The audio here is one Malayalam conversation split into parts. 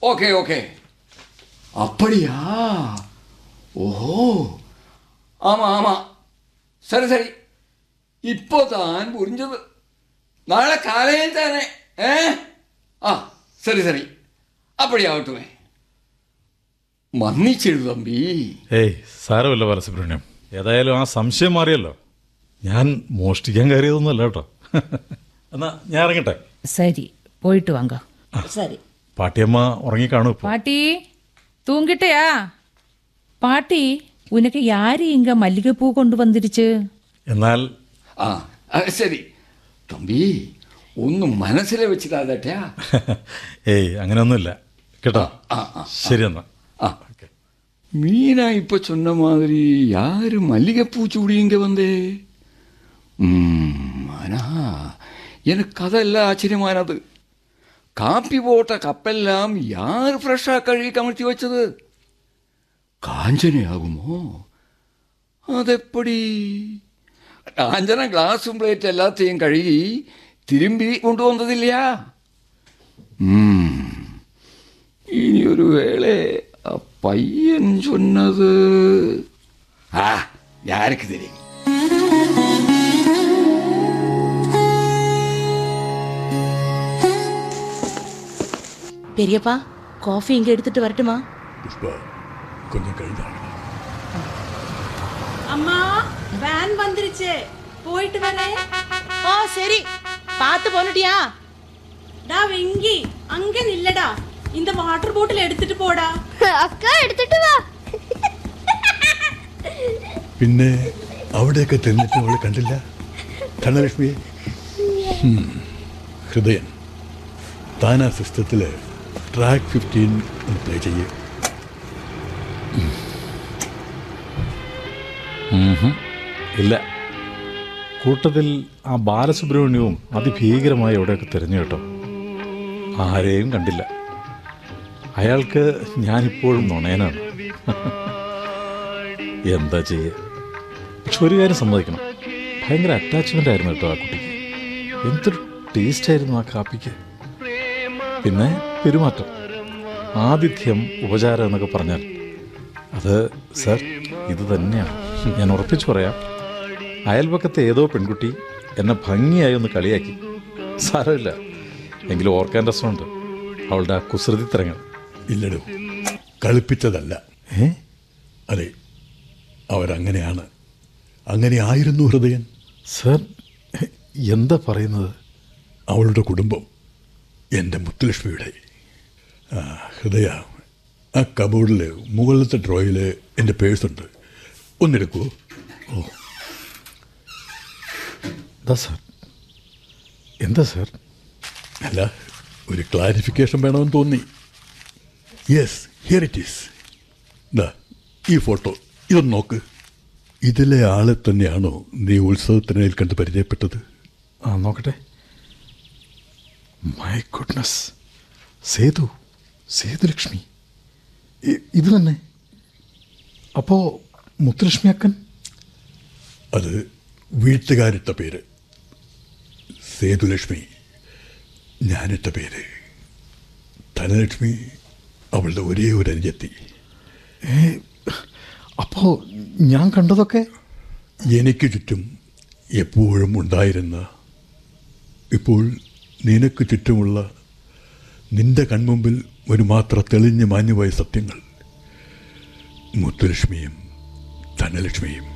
ஓகே ஓகே அப்படியா ஓஹோ ஆமாம் ஆமாம் சரி சரி இப்போ தான் புரிஞ்சது നാളെ കാലയിൽ തന്നെ ഏ ആ ശരി ശരി അപ്പടിയാവട്ടുമേ മന്നിച്ചിടു തമ്പി ഏയ് സാരമില്ല ബാലസുബ്രഹ്മണ്യം ഏതായാലും ആ സംശയം മാറിയല്ലോ ഞാൻ മോഷ്ടിക്കാൻ കയറിയതൊന്നുമല്ല കേട്ടോ എന്നാ ഞാൻ ഇറങ്ങട്ടെ சரி போயிட்டு வாங்க சரி പാട്ടിയമ്മ ഉറങ്ങിക്കാണും ഇപ്പോൾ பாட்டி தூங்கிட்டயா பாட்டி உனக்கு யாரு இங்க மல்லிகைப்பூ கொண்டு வந்துடுச்சு എന്നാൽ ആ ആ, ശരി തമ്പി ഒന്നും മനസ്സിൽ വെച്ചിട്ടാ ഏയ് അങ്ങനെയൊന്നുമില്ല കേട്ടോ ആ, ആ, ശരി എന്നാ ആ மீனா இப்ப சொன்ன மாதிரி யாரு மல்லிகைப்பூ சூடி இங்க வந்தே ம், ஆனா எனக்கு அதெல்லாம் ஆச்சரியமானது காப்பி போட்ட கப்பெல்லாம் யார் ஃப்ரெஷ்ஷாக கழுவி கமிழ்த்தி வச்சது காஞ்சனை ஆகுமோ അതെപ്പടി കാഞ്ചന ഗ്ലാസും പ്ലേറ്റ് എല്ലാത്തെയും കഴുകി തിരുമ്പി കൊണ്ടുവന്നതില്ല ഉം. ഇനിയൊരു വേള ആ പയ്യൻ ചൊന്നത് ആ ഞാനക്ക് തരും பெரியப்பா காஃபி இங்க எடுத்துட்டு வரட்டுமா புஷ்பா கொஞ்சம் கழிதான் அம்மா வேன் வந்துருச்சு போயிட்டு வரேன் ஓ சரி பார்த்து போனுட்டியா டா வெங்கி அங்க நில்லடா இந்த வாட்டர் பாட்டில் எடுத்துட்டு போடா അക്ക എടുത്തിട്ട് വാ പിന്നെ അവിടെയൊക്കെ തിന്നിട്ട് അവളെ കണ്ടില്ല ധനലക്ഷ്മിയെ ഹും. ഹൃദയൻ താൻ ആ സിസ്റ്റത്തിൽ ട്രാക്ക് ഫിഫ്റ്റീൻ ഒന്ന് പ്ലേ ചെയ്യേ ഇല്ല കൂട്ടത്തിൽ ആ ബാലസുബ്രഹ്മണ്യവും അതിഭീകരമായി എവിടെയൊക്കെ തിരഞ്ഞു കേട്ടോ ആരെയും കണ്ടില്ല അയാൾക്ക് ഞാനിപ്പോഴും നുണയനാണ് എന്താ ചെയ്യുക പക്ഷെ ഒരു കാര്യം സമ്മതിക്കണം ഭയങ്കര അറ്റാച്ച്മെൻ്റ് ആയിരുന്നു കേട്ടോ ആ കുട്ടിക്ക് എന്തൊരു ടേസ്റ്റ് ആയിരുന്നു ആ കാപ്പിക്ക് പിന്നെ പെരുമാറ്റം ആതിഥ്യം ഉപചാരം എന്നൊക്കെ പറഞ്ഞാൽ അത് സർ ഇത് തന്നെയാണ് ഞാൻ ഉറപ്പിച്ചു പറയാം അയൽപക്കത്തെ ഏതോ പെൺകുട്ടി എന്നെ ഭംഗിയായി ഒന്ന് കളിയാക്കി സാരമില്ല എങ്കിലും ഓർക്കാൻ രസമുണ്ട് അവളുടെ ആ കുസൃതിത്തരങ്ങൾ ഇല്ലടോ കളിപ്പിച്ചതല്ല ഏ അതെ അവരങ്ങനെയാണ് അങ്ങനെ ആയിരുന്നു ഹൃദയൻ സർ എന്താ പറയുന്നത് അവളുടെ കുടുംബം എൻ്റെ മുത്തുലക്ഷ്മിയുടെ ആ, ഹൃദയ ആ കബോർഡിൽ മുകളിലത്തെ ഡ്രോയിൽ എൻ്റെ പേഴ്സുണ്ട് ഒന്നെടുക്കുമോ എന്താ സർ എന്താ സർ അല്ല ഒരു ക്ലാരിഫിക്കേഷൻ വേണമെന്ന് തോന്നി യെസ് ഹിയർ ഇറ്റ് ഈസ് ദാ ഈ ഫോട്ടോ ഇതൊന്ന് നോക്ക് ഇതിലെ ആളെ തന്നെയാണോ നീ ഉത്സവത്തിനിടയിൽ കണ്ട് പരിചയപ്പെട്ടത് ആ നോക്കട്ടെ മൈ ഗുഡ്നസ് സേതു സേതുലക്ഷ്മി ഇ- ഇത് തന്നെ അപ്പോൾ മുത്തുലക്ഷ്മി അക്കൻ അത് വീട്ടുകാരിട്ട പേര് സേതുലക്ഷ്മി ഞാനിട്ട പേര് ധനലക്ഷ്മി അവളുടെ ഒരേ ഒരു അനുജത്തി അപ്പോൾ ഞാൻ കണ്ടതൊക്കെ എനിക്ക് ചുറ്റും എപ്പോഴും ഉണ്ടായിരുന്ന ഇപ്പോൾ നിനക്ക് ചുറ്റുമുള്ള നിന്റെ കൺമുമ്പിൽ ഒരു മാത്ര തെളിഞ്ഞു മാഞ്ഞുപോയ സത്യങ്ങൾ മുത്തുലക്ഷ്മിയും ധനലക്ഷ്മിയും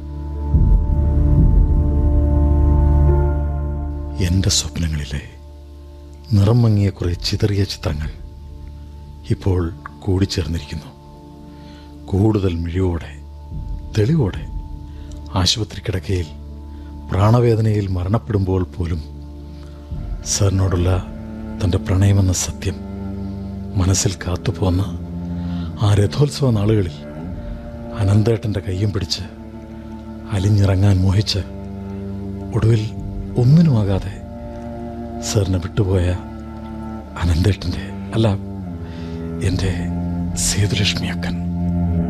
എൻ്റെ സ്വപ്നങ്ങളിലെ നിറം മങ്ങിയ കുറേ ചിതറിയ ചിത്രങ്ങൾ ഇപ്പോൾ കൂടിച്ചേർന്നിരിക്കുന്നു കൂടുതൽ മിഴിവോടെ തെളിവോടെ ആശുപത്രി കിടക്കയിൽ പ്രാണവേദനയിൽ മരണപ്പെടുമ്പോൾ പോലും സാറിനോടുള്ള തൻ്റെ പ്രണയമെന്ന സത്യം മനസ്സിൽ കാത്തുപോന്ന ആ രഥോത്സവ നാളുകളിൽ അനന്തേട്ടൻ്റെ കയ്യും പിടിച്ച് അലിഞ്ഞിറങ്ങാൻ മോഹിച്ച് ഒടുവിൽ ഒന്നിനുമാകാതെ സാറിനെ വിട്ടുപോയ അനന്തേട്ടൻ്റെ അല്ല എൻ്റെ സേതുലക്ഷ്മി അക്കൻ